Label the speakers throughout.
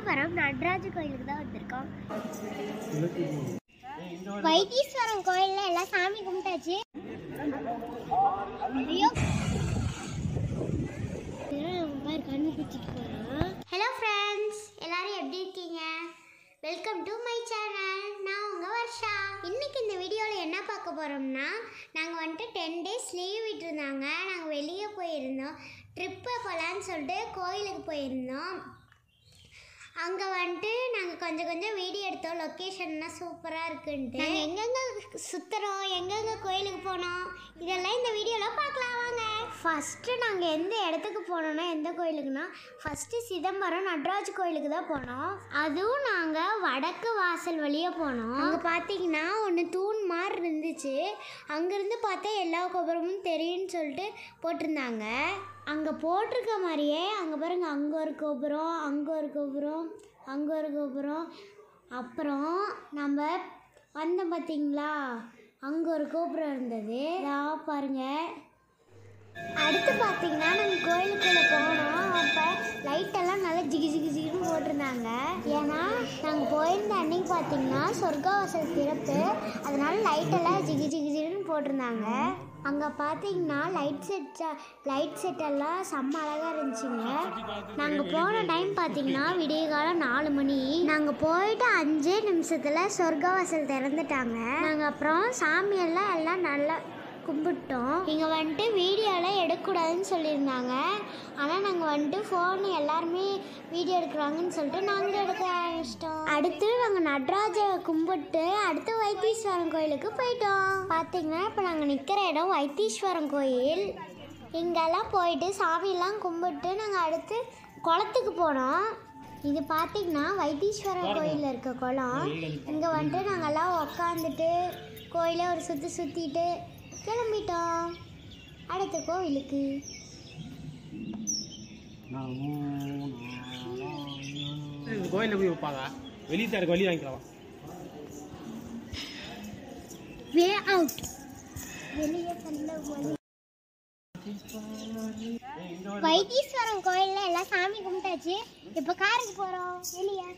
Speaker 1: வைத்தீஸ்வரம் நடராஜ கோயிலுக்கு தான் வந்திருக்கோம் வைத்தீஸ்வரம் கோயில்ல எல்லாம் சாமி கும்பிட்டாச்சு ஐயோ பாரு கண்ணு குச்சிட்டு போறான் ஹலோ ஃப்ரெண்ட்ஸ் எல்லாரும் எப்படி இருக்கீங்க வெல்கம் டு மை சேனல் நான் உங்கள் வர்ஷா இன்னைக்கு இந்த வீடியோவில் என்ன பார்க்க போகிறோம்னா நாங்கள் வந்துட்டு டென் டேஸ் லீவ் விட்டுருந்தாங்க நாங்கள் வெளியே போயிருந்தோம் ட்ரிப்பு போகலான்னு சொல்லிட்டு கோயிலுக்கு போயிருந்தோம் அங்கே வந்துட்டு நாங்கள் கொஞ்சம் கொஞ்சம் வீடியோ எடுத்தோம் லொக்கேஷன்லாம் சூப்பராக இருக்குன்ட்டு நாங்கள் எங்கெங்கே சுற்றுறோம் எங்கெங்கே கோயிலுக்கு போனோம் இதெல்லாம் இந்த வீடியோவில் பார்க்கலாம் வாங்க ஃபஸ்ட்டு நாங்கள் எந்த இடத்துக்கு போனோம்னா எந்த கோயிலுக்குன்னா ஃபஸ்ட்டு சிதம்பரம் நடராஜ் கோயிலுக்கு தான் போனோம் அதுவும் நாங்கள் வடக்கு வாசல் வழியே போனோம் அங்கே பார்த்தீங்கன்னா ஒன்று தூண் மாதிரி இருந்துச்சு அங்கேருந்து பார்த்தா எல்லா கோபுரமும் தெரியும்னு சொல்லிட்டு போட்டிருந்தாங்க அங்கே போட்டிருக்க மாதிரியே அங்கே பாருங்க அங்கே ஒரு கோபுரம் அங்கே ஒரு கோபுரம் அங்கே ஒரு கோபுரம் அப்புறம் நம்ம வந்தோம் பார்த்தீங்களா அங்கே ஒரு கோபுரம் இருந்தது இதா பாருங்க அடுத்து பார்த்தீங்கன்னா நாங்கள் கோயிலுக்குள்ளே போனோம் அப்போ லைட்டெல்லாம் நல்லா ஜிகி ஜிகி ஜிகின்னு போட்டிருந்தாங்க ஏன்னா நாங்கள் போயிருந்த அன்னைக்கு பார்த்தீங்கன்னா சொர்க்கவாசல் திறப்பு அதனால லைட்டெல்லாம் ஜிகி ஜிகி ஜிகின்னு போட்டிருந்தாங்க அங்கே பார்த்தீங்கன்னா லைட் செட் லைட் செட் எல்லாம் செம்ம அழகாக இருந்துச்சுங்க நாங்கள் போன டைம் பார்த்தீங்கன்னா விடிய காலம் நாலு மணி நாங்கள் போயிட்டு அஞ்சே நிமிஷத்தில் சொர்க்கவாசல் திறந்துட்டாங்க நாங்கள் அப்புறம் சாமியெல்லாம் எல்லாம் நல்லா கும்பிட்டோம் இங்கே வந்துட்டு வீடியோலாம் எடுக்கக்கூடாதுன்னு சொல்லியிருந்தாங்க ஆனால் நாங்கள் வந்துட்டு ஃபோன் எல்லாருமே வீடியோ எடுக்கிறாங்கன்னு சொல்லிட்டு நாங்களும் எடுக்க ஆரம்பிச்சிட்டோம் அடுத்து நாங்கள் நடராஜ கும்பிட்டு அடுத்து வைத்தீஸ்வரன் கோயிலுக்கு போயிட்டோம் பார்த்தீங்கன்னா இப்போ நாங்கள் நிற்கிற இடம் வைத்தீஸ்வரன் கோயில் இங்கெல்லாம் போயிட்டு சாமியெல்லாம் கும்பிட்டு நாங்கள் அடுத்து குளத்துக்கு போனோம் இது பார்த்தீங்கன்னா வைத்தீஸ்வரர் கோயிலில் இருக்க குளம் இங்கே வந்துட்டு நாங்கள்லாம் உக்காந்துட்டு கோயிலை ஒரு சுற்றி சுற்றிட்டு கிளம்பிட்டோம் அடுத்த கோவிலுக்கு
Speaker 2: இந்த கோயிலில் போய் வைப்பாங்க வெளியே தான் இருக்கு வெளியே வாங்கிக்கலாம்
Speaker 1: வே அவுட் வெளியே தள்ள வழி வைத்தீஸ்வரன் கோயில்ல எல்லாம் சாமி கும்பிட்டாச்சு இப்போ காருக்கு போறோம் வெளியே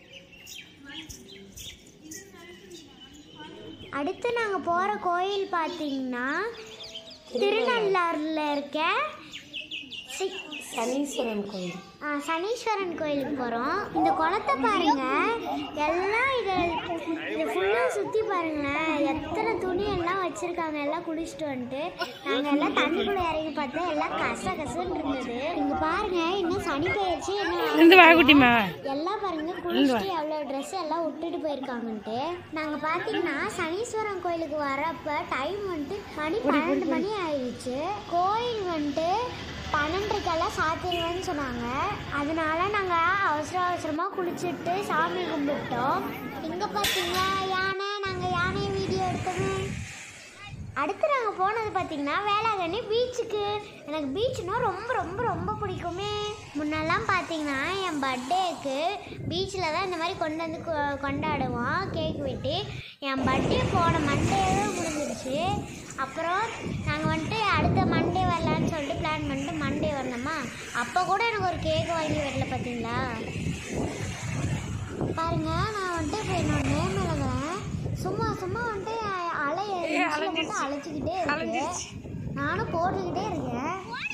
Speaker 1: அடுத்து நாங்கள் போகிற கோயில் பார்த்தீங்கன்னா திருநள்ளாறில் இருக்க சி-
Speaker 3: சனீஸ்வரன் கோயில்
Speaker 1: ஆ, சனீஸ்வரன் கோயிலுக்கு போகிறோம் இந்த குளத்தை பாருங்க எல்லாம் இது இது ஃபுல்லாக சுற்றி பாருங்களேன் எத்தனை துணி எல்லாம் வச்சுருக்காங்க எல்லாம் குளிச்சுட்டு வந்துட்டு நாங்கள் எல்லாம் தண்ணிக்குள்ளே இறங்கி பார்த்தா எல்லாம் கச கசன்னு இருந்தது இங்கே பாருங்க இன்னும் சனி பெயர்ச்சி
Speaker 3: இந்த
Speaker 1: என்ன
Speaker 3: வாகுட்டிமா
Speaker 1: எல்லாம் பாருங்க குளிச்சுட்டு எவ்வளோ ட்ரெஸ் எல்லாம் விட்டுட்டு போயிருக்காங்கன்ட்டு நாங்கள் பார்த்தீங்கன்னா சனீஸ்வரன் கோயிலுக்கு வரப்ப டைம் வந்துட்டு மணி பன்னெண்டு மணி ஆயிடுச்சு கோயில் வந்துட்டு பன்னெண்டுக்கெல்லாம் சாத்திடுவேன்னு சொன்னாங்க அதனால நாங்கள் அவசர அவசரமாக குளிச்சுட்டு சாமி கும்பிட்டோம் இங்கே பார்த்தீங்களா யானை நாங்கள் யானை வீடியோ எடுத்தோமே அடுத்து நாங்கள் போனது பார்த்தீங்கன்னா வேளாங்கண்ணி பீச்சுக்கு எனக்கு பீச்சுனா ரொம்ப ரொம்ப ரொம்ப பிடிக்குமே முன்னெல்லாம் பார்த்தீங்கன்னா என் பர்த்டேக்கு பீச்சில் தான் இந்த மாதிரி கொண்டு வந்து கொ- கொண்டாடுவோம் கேக் வெட்டி என் பர்த்டே போன மண்டேவே முடிஞ்சிருச்சு அப்புறம் நாங்கள் வந்துட்டு அடுத்த மண்டே வரலான்னு சொல்லிட்டு பிளான் பண்ணிட்டு மண்டே வந்தோமா அப்போ கூட எனக்கு ஒரு கேக் வாங்கி வெட்டல பார்த்தீங்களா பாருங்க நான் வந்துட்டு இப்போ என்னோட நேம் எழுதுறேன் சும்மா சும்மா வந்துட்டு அலை மட்டும் அழைச்சிக்கிட்டே இருக்கு நானும் போட்டுக்கிட்டே இருக்கேன்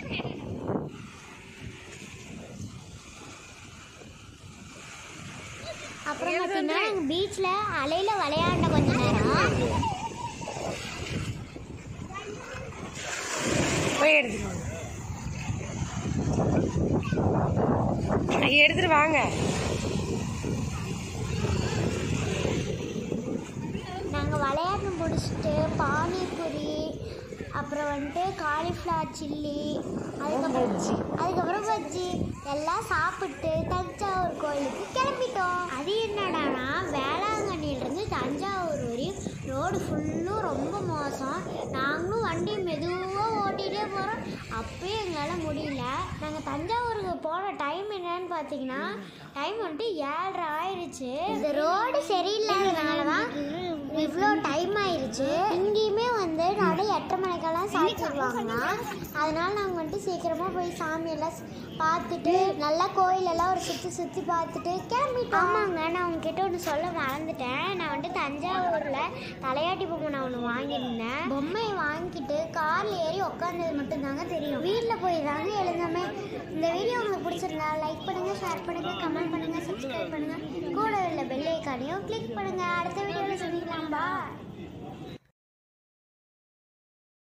Speaker 1: அப்புறம் பார்த்தீங்கன்னா நாங்கள் பீச்சில் அலையில் விளையாண்ட கொஞ்ச நேரம்
Speaker 3: போய் எடுத்துட்டு வாங்க எடுத்துட்டு வாங்க
Speaker 1: நாங்கள் விளையாட்டு முடிச்சுட்டு பானிபூரி அப்புறம் வந்துட்டு காலிஃப்ளவர் சில்லி அதுக்கப்புறம் அதுக்கப்புறம் பஜ்ஜி எல்லாம் சாப்பிட்டு தஞ்சாவூர் கோயிலுக்கு கிளம்பிட்டோம் அது என்னடானா வேளாங்கண்ணியிலேருந்து தஞ்சாவூர் வரையும் ரோடு ஃபுல்லும் ரொம்ப மோசம் நாங்களும் வண்டி மெதுவாக ஓட்டிகிட்டே போகிறோம் அப்பயும் எங்களால் முடியல நாங்கள் தஞ்சாவூருக்கு போன டைம் என்னன்னு பார்த்தீங்கன்னா டைம் வந்துட்டு ஏழரை ஆயிடுச்சு இந்த ரோடு சரியில்லாதனால தான் இவ்வளோ டைம் ஆயிடுச்சு இங்கேயுமே வந்து நடு எட்டரை மணிக்கெல்லாம் சாப்பிடுவாங்க அதனால நாங்கள் வந்துட்டு சீக்கிரமாக போய் சாமியெல்லாம் ஸ்- பார்த்துட்டு நல்லா கோயிலெல்லாம் ஒரு சுற்றி சுற்றி பார்த்துட்டு கிளம்பிட்டோம் ஆமாங்க நான் உங்ககிட்ட ஒன்று சொல்ல மறந்துட்டேன் நான் வந்துட்டு தஞ்சாவூரில் தலையாட்டி பொம்மை நான் ஒன்று வாங்கியிருந்தேன் பொம்மையை வாங்கிட்டு காரில் ஏறி உட்காந்தது மட்டும்தாங்க தெரியும் வீட்டில் போய் தாங்க எழுந்தோமே இந்த வீடியோ உங்களுக்கு பிடிச்சிருந்தா லைக் பண்ணுங்கள் ஷேர் பண்ணுங்கள் கமெண்ட் பண்ணுங்கள் சப்ஸ்கிரைப் பண்ணுங்கள் கூட உள்ள பெல் ஐக்கானையும் கிளிக் பண்ணுங்கள் அடுத்த வீடியோவில் சந்திக்கலாம் பா